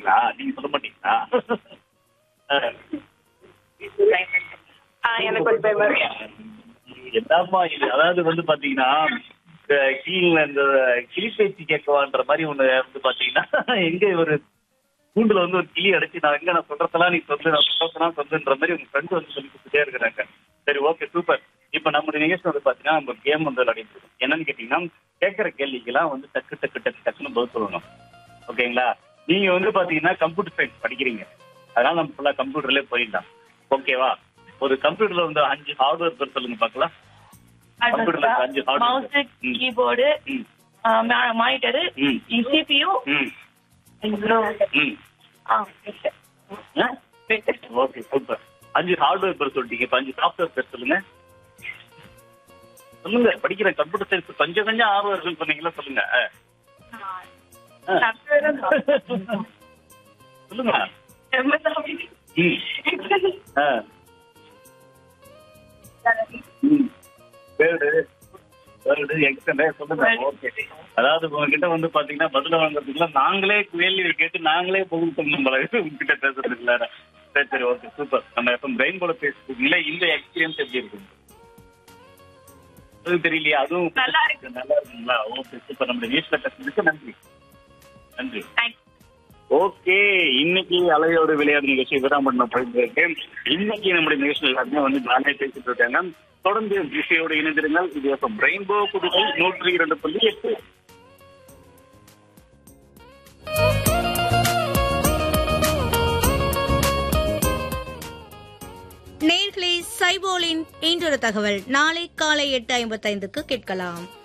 சொல்லுவீங்களா நீங்க சொல்ல மாட்டீங்களா அஹ், ஆ, எனக்கு கொஞ்சம் பயமா இருக்கு என்னம்மா இது அதாவது வந்து பாத்தீங்கன்னா இந்த கீழ இந்த கிளி பேச்சு கேட்கவான்ற மாதிரி ஒண்ணு வந்து பாத்தீங்கன்னா எங்க ஒரு கூண்டுல வந்து ஒரு கிளி அடைச்சு நான் எங்க நான் சொல்றதெல்லாம் நீ சொல்லு நான் சொல்றதெல்லாம் சொல்லுன்ற மாதிரி உங்க ஃப்ரெண்டு வந்து சொல்லி கொடுத்துட்டே இருக்கிறாங்க சரி ஓகே சூப்பர் இப்ப நம்மளுடைய நிகழ்ச்சி வந்து பாத்தீங்கன்னா நம்ம கேம் வந்து விளையாடிட்டு இருக்கோம் என்னன்னு கேட்டீங்கன்னா கேட்கற கேள்விக்கெல்லாம் வந்து டக்கு டக்கு டக்கு டக்குன்னு பதில் சொல்லணும் ஓகேங்களா நீங்க வந்து பாத்தீங்கன்னா கம்ப்யூட்டர் சயின்ஸ் படிக்கிறீங்க அதனால நம்ம ஃபுல்லா கம்ப்யூட்டர்லயே போயிடலாம் ஓகேவா ஒரு கம்ப்யூட்டர்ல வந்து அஞ்சு ஹார்ட்வேர் பேர் சொல்லுங்க பார்க்கலாம் கம்ப்யூட்டர்ல அஞ்சு hardware. மவுஸ் ம். கீபோர்டு ம் மானிட்டரு ம் சிபியு ம் இவ்வளோ ம் ஆ printer. ஓகே சூப்பர் அஞ்சு ஹார்ட்வேர் பேர் சொல்லிட்டீங்க இப்ப அஞ்சு சாஃப்ட்வேர் பேர் சொல்லுங்க சொல்லுங்க படிக்கிற கம்ப்யூட்டர் சயின்ஸ் கொஞ்சம் கொஞ்சம் ஆர்வம் இருக்குன்னு சொன்னீங்களா சொல்லுங்க ஆ. ஆ. சொல்லுங்க ம் ஆ ம் வேர்டு வேர்டு எக்ஸல் சொல்லுங்க ஓகே அதாவது உங்ககிட்ட வந்து பாத்தீங்கன்னா பதில வாங்குறதுக்குள்ள நாங்களே கேள்வி கேட்டு நாங்களே பதில் சொல்லணும் போல இருக்கு உங்ககிட்ட பேசுறது இல்ல சரி சரி ஓகே சூப்பர் நம்ம எப்ப பிரெயின் போல பேசுறதுல இந்த எக்ஸ்பீரியன்ஸ் எப்படி இருக்கு அது தெரியலையா அதுவும் நல்லா இருக்கு. நல்லா இருக்குங்களா ஓகே சூப்பர் நம்ம நியூஸ்ல பேசுறதுக்கு நன்றி நன்றி Thanks. ஓகே இன்னைக்கு அலையோட விளையாடு நிகழ்ச்சி இப்பதான் பண்ண போயிட்டு இருக்கு இன்னைக்கு நம்முடைய நிகழ்ச்சி எல்லாருமே வந்து ஜாலியா பேசிட்டு இருக்காங்க தொடர்ந்து விஷயோடு இணைந்திருங்கள் இது எப்ப ரெயின்போ புதுவை நூற்றி இரண்டு புள்ளி எட்டு நேர்களே சைபோலின் இன்றொரு தகவல் நாளை காலை எட்டு ஐம்பத்தைந்துக்கு கேட்கலாம்